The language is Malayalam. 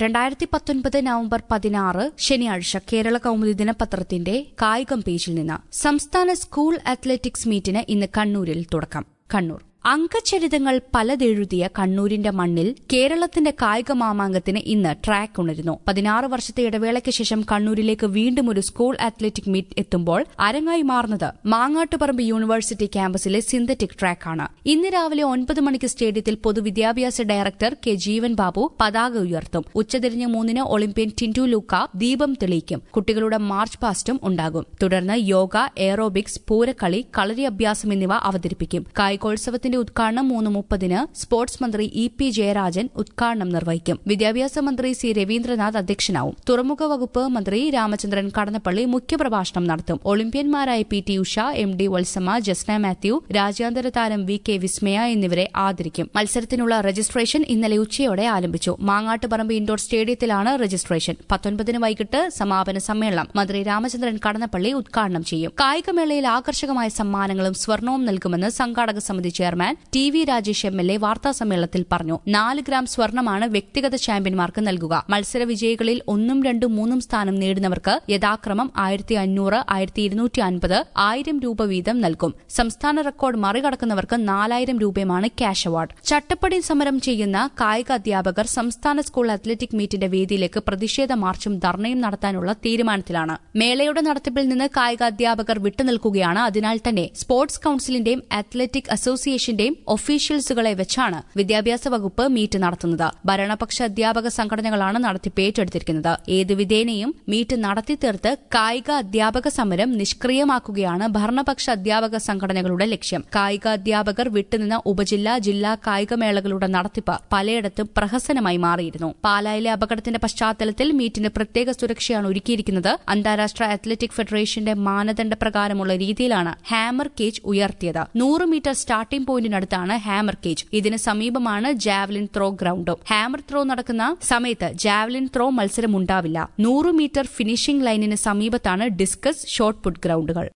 രണ്ടായിരത്തി പത്തൊൻപത് നവംബർ പതിനാറ് ശനിയാഴ്ച കേരള കൗമുദി ദിനപത്രത്തിന്റെ കായികം പേജിൽ നിന്ന് സംസ്ഥാന സ്കൂൾ അത്ലറ്റിക്സ് മീറ്റിന് ഇന്ന് കണ്ണൂരിൽ തുടക്കം കണ്ണൂർ അങ്കചരിതങ്ങൾ പലതെഴുതിയ കണ്ണൂരിന്റെ മണ്ണിൽ കേരളത്തിന്റെ കായിക മാമാങ്കത്തിന് ഇന്ന് ട്രാക്ക് ഉണരുന്നു പതിനാറ് വർഷത്തെ ഇടവേളയ്ക്ക് ശേഷം കണ്ണൂരിലേക്ക് വീണ്ടും ഒരു സ്കൂൾ അത്ലറ്റിക് മീറ്റ് എത്തുമ്പോൾ അരങ്ങായി മാറുന്നത് മാങ്ങാട്ടുപറമ്പ് യൂണിവേഴ്സിറ്റി ക്യാമ്പസിലെ സിന്തറ്റിക് ട്രാക്കാണ് ഇന്ന് രാവിലെ ഒൻപത് മണിക്ക് സ്റ്റേഡിയത്തിൽ പൊതുവിദ്യാഭ്യാസ ഡയറക്ടർ കെ ജീവൻ ബാബു പതാക ഉയർത്തും ഉച്ചതിരിഞ്ഞ് മൂന്നിന് ഒളിമ്പ്യൻ ടിൻഡു ലൂക്ക ദീപം തെളിയിക്കും കുട്ടികളുടെ മാർച്ച് പാസ്റ്റും ഉണ്ടാകും തുടർന്ന് യോഗ എയറോബിക്സ് പൂരക്കളി കളരി അഭ്യാസം എന്നിവ അവതരിപ്പിക്കും കായികോത്സവത്തിന്റെ ഉദ്ഘാടനം മൂന്ന് മുപ്പതിന് സ്പോർട്സ് മന്ത്രി ഇ പി ജയരാജൻ ഉദ്ഘാടനം നിർവഹിക്കും വിദ്യാഭ്യാസ മന്ത്രി സി രവീന്ദ്രനാഥ് അധ്യക്ഷനാവും തുറമുഖ വകുപ്പ് മന്ത്രി രാമചന്ദ്രൻ കടന്നപ്പള്ളി മുഖ്യപ്രഭാഷണം നടത്തും ഒളിമ്പ്യന്മാരായ P T Usha M D Valsamma Jasna Mathew രാജ്യാന്തര താരം വി കെ വിസ്മയ എന്നിവരെ ആദരിക്കും മത്സരത്തിനുള്ള രജിസ്ട്രേഷൻ ഇന്നലെ ഉച്ചയോടെ ആരംഭിച്ചു മാങ്ങാട്ടുപറമ്പ് ഇൻഡോർ സ്റ്റേഡിയത്തിലാണ് രജിസ്ട്രേഷൻ പത്തൊൻപതിന് വൈകിട്ട് സമാപന സമ്മേളനം മന്ത്രി രാമചന്ദ്രൻ കടന്നപ്പള്ളി ഉദ്ഘാടനം ചെയ്യും കായികമേളയിൽ ആകർഷകമായ സമ്മാനങ്ങളും സ്വർണവും നൽകുമെന്ന് സംഘാടക സമിതി chairman T V Rajesh M L A വാർത്താസമ്മേളനത്തിൽ പറഞ്ഞു നാല് ഗ്രാം സ്വർണമാണ് വ്യക്തിഗത ചാമ്പ്യന്മാർക്ക് നൽകുക മത്സര വിജയികളിൽ ഒന്നും രണ്ടും മൂന്നും സ്ഥാനം നേടുന്നവർക്ക് യഥാക്രമം ആയിരത്തി അഞ്ഞൂറ് ആയിരത്തി ഇരുന്നൂറ്റി അൻപത് ആയിരം രൂപ വീതം നൽകും സംസ്ഥാന റെക്കോർഡ് മറികടക്കുന്നവർക്ക് നാലായിരം രൂപയുമാണ് ക്യാഷ് അവാർഡ് ചട്ടപ്പടി സമരം ചെയ്യുന്ന കായിക അധ്യാപകർ സംസ്ഥാന സ്കൂൾ അത്ലറ്റിക് മീറ്റിന്റെ വേദിയിലേക്ക് പ്രതിഷേധ മാർച്ചും ധർണയും നടത്താനുള്ള തീരുമാനത്തിലാണ് മേളയുടെ നടത്തിപ്പിൽ നിന്ന് കായിക അധ്യാപകർ വിട്ടുനിൽക്കുകയാണ് അതിനാൽ തന്നെ സ്പോർട്സ് കൌൺസിലിന്റെയും അത്ലറ്റിക് അസോസിയേഷന്റെയും ഒഫീഷ്യൽസുകളെ വെച്ചാണ് വിദ്യാഭ്യാസ വകുപ്പ് മീറ്റ് നടത്തുന്നത് ഭരണപക്ഷ അധ്യാപക സംഘടനകളാണ് നടത്തിപ്പ് ഏറ്റെടുത്തിരിക്കുന്നത് ഏതു വിധേനയും മീറ്റ് നടത്തി തീർത്ത് കായിക അധ്യാപക സമരം നിഷ്ക്രിയമാക്കുകയാണ് ഭരണപക്ഷ അധ്യാപക സംഘടനകളുടെ ലക്ഷ്യം കായിക അധ്യാപകർ വിട്ടുനിന്ന ഉപജില്ലാ ജില്ലാ കായികമേളകളുടെ നടത്തിപ്പ് പലയിടത്തും പ്രഹസനമായി മാറിയിരുന്നു പാലായിലെ അപകടത്തിന്റെ പശ്ചാത്തലത്തിൽ മീറ്റിന് പ്രത്യേക സുരക്ഷയാണ് ഒരുക്കിയിരിക്കുന്നത് അന്താരാഷ്ട്ര അത്ലറ്റിക് ഫെഡറേഷന്റെ മാനദണ്ഡ പ്രകാരമുള്ള രീതിയിലാണ് ഹാമർ കേജ് ഉയർത്തിയത് നൂറ് മീറ്റർ സ്റ്റാർട്ടിംഗ് പോയിന്റിനടുത്താണ് ഹാമർ കേജ് ഇതിന് സമീപമാണ് ജാവലിൻ ത്രോ ഗ്രൌണ്ടും ഹാമർ ത്രോ നടക്കുന്ന സമയത്ത് ജാവലിൻ ത്രോ മത്സരം ഉണ്ടാവില്ല നൂറ് മീറ്റർ ഫിനിഷിംഗ് ലൈനിന് സമീപത്താണ് ഡിസ്കസ് ഷോട്ട് പുട്ട് ഗ്രൌണ്ടുകൾ